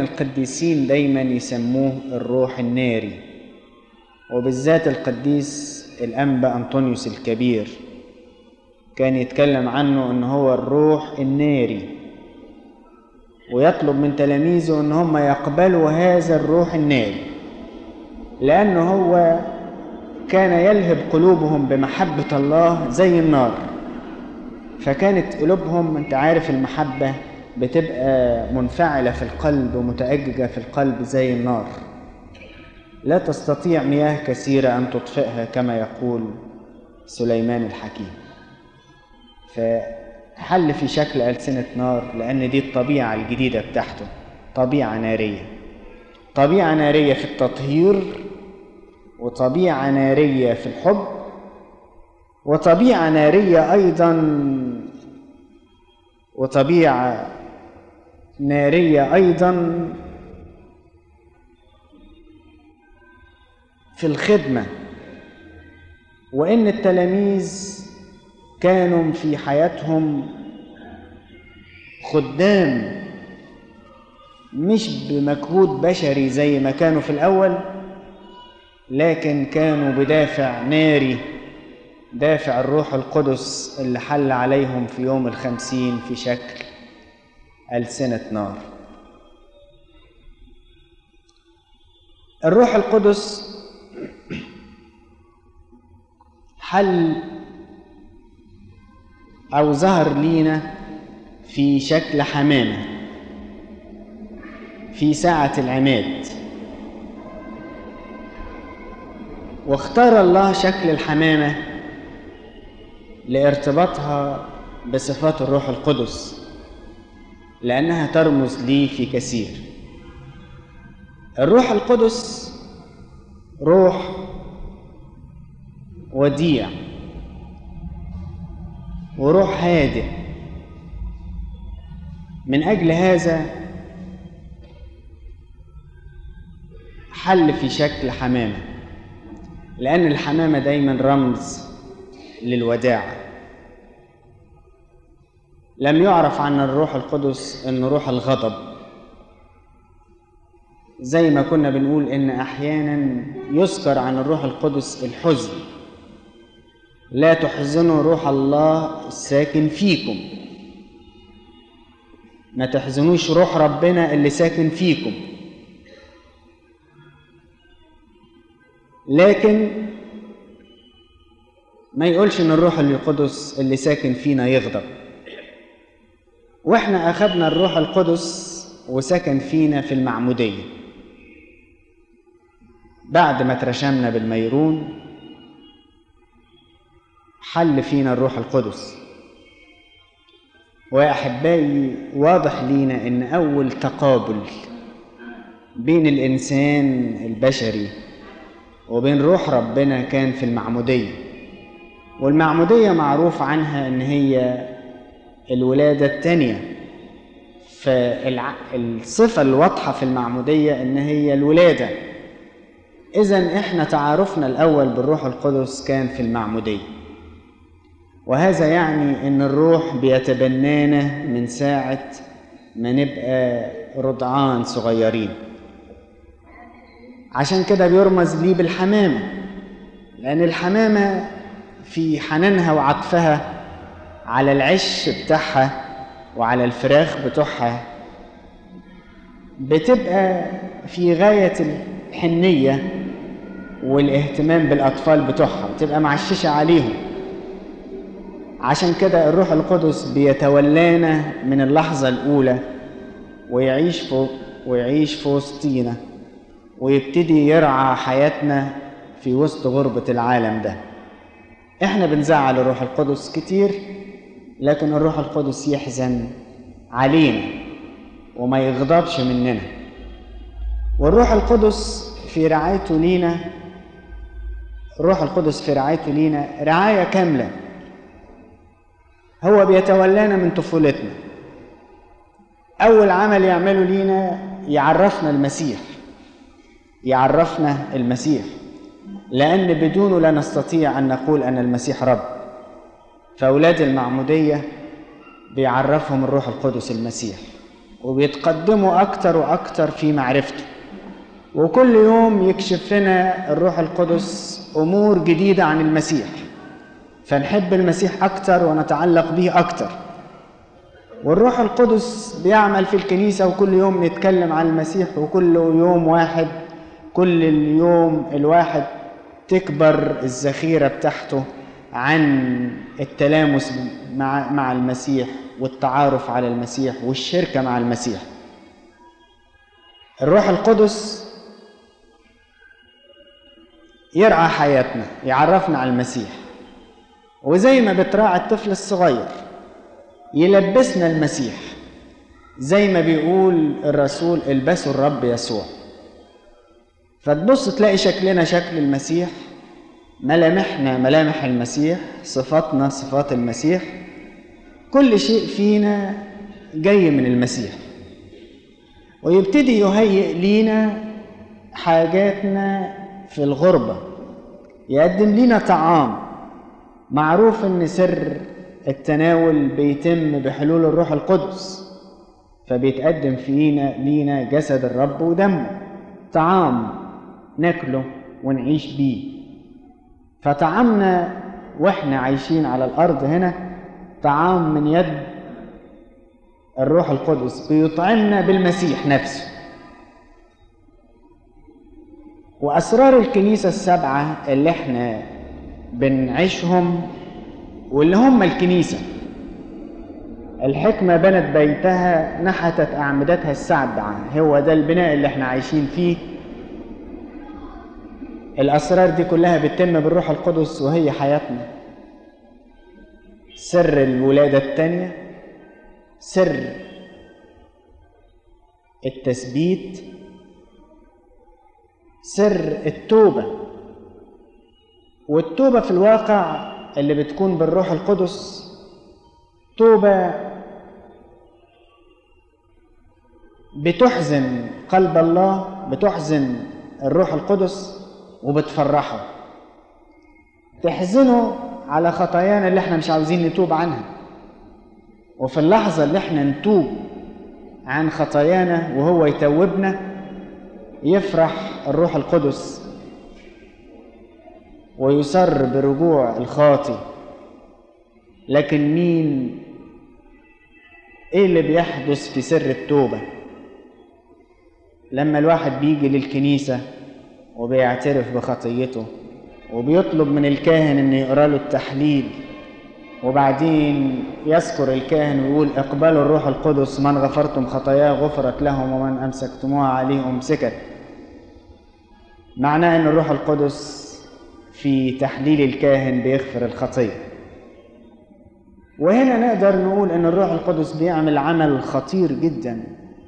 القديسين دايما يسموه الروح الناري وبالذات القديس الأنبا أنطونيوس الكبير كان يتكلم عنه ان هو الروح الناري ويطلب من تلاميذه ان هم يقبلوا هذا الروح الناري لانه هو كان يلهب قلوبهم بمحبة الله زي النار فكانت قلوبهم انت عارف المحبة بتبقى منفعلة في القلب ومتأججة في القلب زي النار لا تستطيع مياه كثيرة أن تطفئها كما يقول سليمان الحكيم فحل في شكل ألسنة نار لأن دي الطبيعة الجديدة بتاعته طبيعة نارية طبيعة نارية في التطهير وطبيعة نارية في الحب وطبيعة نارية أيضا وطبيعة نارية أيضا في الخدمة وإن التلاميذ كانوا في حياتهم خدام مش بمجهود بشري زي ما كانوا في الأول لكن كانوا بدافع ناري دافع الروح القدس اللي حل عليهم في يوم الخمسين في شكل ألسنة نار الروح القدس حل أو ظهر لينا في شكل حمامة في ساعة العماد واختار الله شكل الحمامة لارتباطها بصفات الروح القدس لأنها ترمز لي في كثير الروح القدس روح وديع وروح هادئ من أجل هذا حل في شكل حمامة لأن الحمامة دايما رمز للوداعة لم يعرف عن الروح القدس أن روح الغضب زي ما كنا بنقول إن أحيانا يذكر عن الروح القدس الحزن لا تحزنوا روح الله الساكن فيكم ما تحزنوش روح ربنا اللي ساكن فيكم لكن ما يقولش ان الروح القدس اللي ساكن فينا يغضب واحنا اخذنا الروح القدس وسكن فينا في المعموديه بعد ما ترشمنا بالميرون حل فينا الروح القدس واحبائي واضح لينا ان اول تقابل بين الانسان البشري وبين روح ربنا كان في المعموديه والمعموديه معروف عنها ان هي الولاده الثانيه فالصفه الواضحه في المعموديه ان هي الولاده اذا احنا تعارفنا الاول بالروح القدس كان في المعموديه وهذا يعني ان الروح بيتبنانا من ساعة ما نبقى رضعان صغيرين عشان كده بيرمز لي بالحمامة لأن الحمامة في حنانها وعطفها على العش بتاعها وعلى الفراخ بتوعها بتبقى في غاية الحنية والاهتمام بالأطفال بتوعها بتبقى معششة عليهم عشان كده الروح القدس بيتولانا من اللحظة الأولى ويعيش فوق ويعيش في وسطينا ويبتدي يرعى حياتنا في وسط غربة العالم ده احنا بنزعل الروح القدس كتير لكن الروح القدس يحزن علينا وما يغضبش مننا والروح القدس في رعايته لينا الروح القدس في رعايته لينا رعاية كاملة هو بيتولانا من طفولتنا أول عمل يعمله لينا يعرفنا المسيح يعرفنا المسيح لأن بدونه لا نستطيع أن نقول أن المسيح رب فأولاد المعمودية بيعرفهم الروح القدس المسيح وبيتقدموا أكتر وأكتر في معرفته وكل يوم يكشف لنا الروح القدس أمور جديدة عن المسيح فنحب المسيح أكتر ونتعلق به أكتر والروح القدس بيعمل في الكنيسة وكل يوم نتكلم عن المسيح وكل يوم واحد كل اليوم الواحد تكبر الذخيرة بتاعته عن التلامس مع مع المسيح والتعارف على المسيح والشركة مع المسيح الروح القدس يرعى حياتنا يعرفنا على المسيح وزي ما بتراعي الطفل الصغير يلبسنا المسيح زي ما بيقول الرسول البسوا الرب يسوع فتبص تلاقي شكلنا شكل المسيح ملامحنا ملامح المسيح صفاتنا صفات المسيح كل شيء فينا جاي من المسيح ويبتدي يهيئ لينا حاجاتنا في الغربة يقدم لنا طعام معروف ان سر التناول بيتم بحلول الروح القدس فبيتقدم فينا لينا جسد الرب ودمه طعام ناكله ونعيش بيه فطعامنا واحنا عايشين على الارض هنا طعام من يد الروح القدس بيطعمنا بالمسيح نفسه واسرار الكنيسه السبعه اللي احنا بنعيشهم واللي هم الكنيسه الحكمه بنت بيتها نحتت اعمدتها السبعه هو ده البناء اللي احنا عايشين فيه الاسرار دي كلها بتتم بالروح القدس وهي حياتنا سر الولاده الثانيه سر التثبيت سر التوبه والتوبه في الواقع اللي بتكون بالروح القدس توبه بتحزن قلب الله بتحزن الروح القدس وبتفرحه تحزنه على خطايانا اللي احنا مش عاوزين نتوب عنها وفي اللحظة اللي احنا نتوب عن خطايانا وهو يتوبنا يفرح الروح القدس ويسر برجوع الخاطي لكن مين ايه اللي بيحدث في سر التوبة لما الواحد بيجي للكنيسة وبيعترف بخطيته وبيطلب من الكاهن انه يقرا له التحليل وبعدين يذكر الكاهن ويقول اقبلوا الروح القدس من غفرتم خطاياه غفرت لهم ومن امسكتموها عليه امسكت معناه ان الروح القدس في تحليل الكاهن بيغفر الخطيه وهنا نقدر نقول ان الروح القدس بيعمل عمل خطير جدا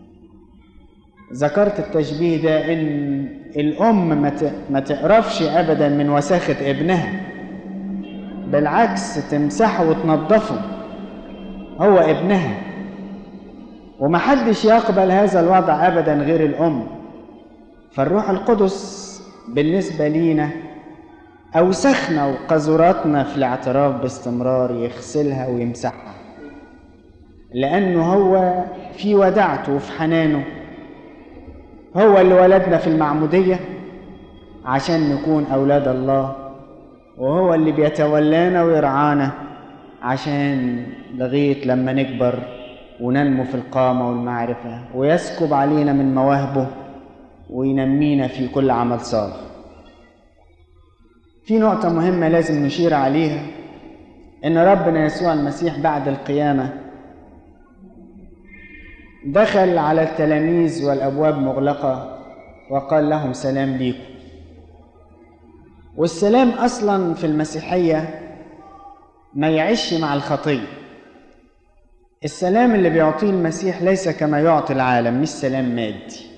ذكرت التشبيه ده ان الام ما تقرفش ابدا من وساخه ابنها بالعكس تمسحه وتنظفه هو ابنها ومحدش يقبل هذا الوضع ابدا غير الام فالروح القدس بالنسبه لينا اوسخنا وقذراتنا في الاعتراف باستمرار يغسلها ويمسحها لانه هو في ودعته وفي حنانه هو اللي ولدنا في المعموديه عشان نكون اولاد الله وهو اللي بيتولانا ويرعانا عشان لغايه لما نكبر وننمو في القامه والمعرفه ويسكب علينا من مواهبه وينمينا في كل عمل صالح في نقطة مهمة لازم نشير عليها إن ربنا يسوع المسيح بعد القيامة دخل على التلاميذ والأبواب مغلقة وقال لهم سلام ليكم والسلام أصلا في المسيحية ما يعيش مع الخطية السلام اللي بيعطيه المسيح ليس كما يعطي العالم مش سلام مادي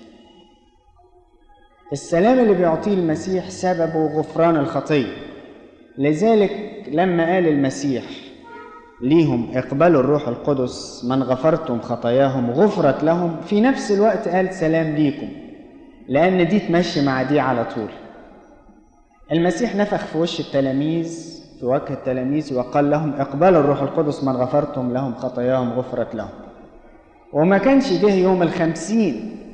السلام اللي بيعطيه المسيح سببه غفران الخطية لذلك لما قال المسيح ليهم اقبلوا الروح القدس من غفرتم خطاياهم غفرت لهم في نفس الوقت قال سلام ليكم لأن دي تمشي مع دي على طول المسيح نفخ في وش التلاميذ في وجه التلاميذ وقال لهم اقبلوا الروح القدس من غفرتم لهم خطاياهم غفرت لهم وما كانش جه يوم الخمسين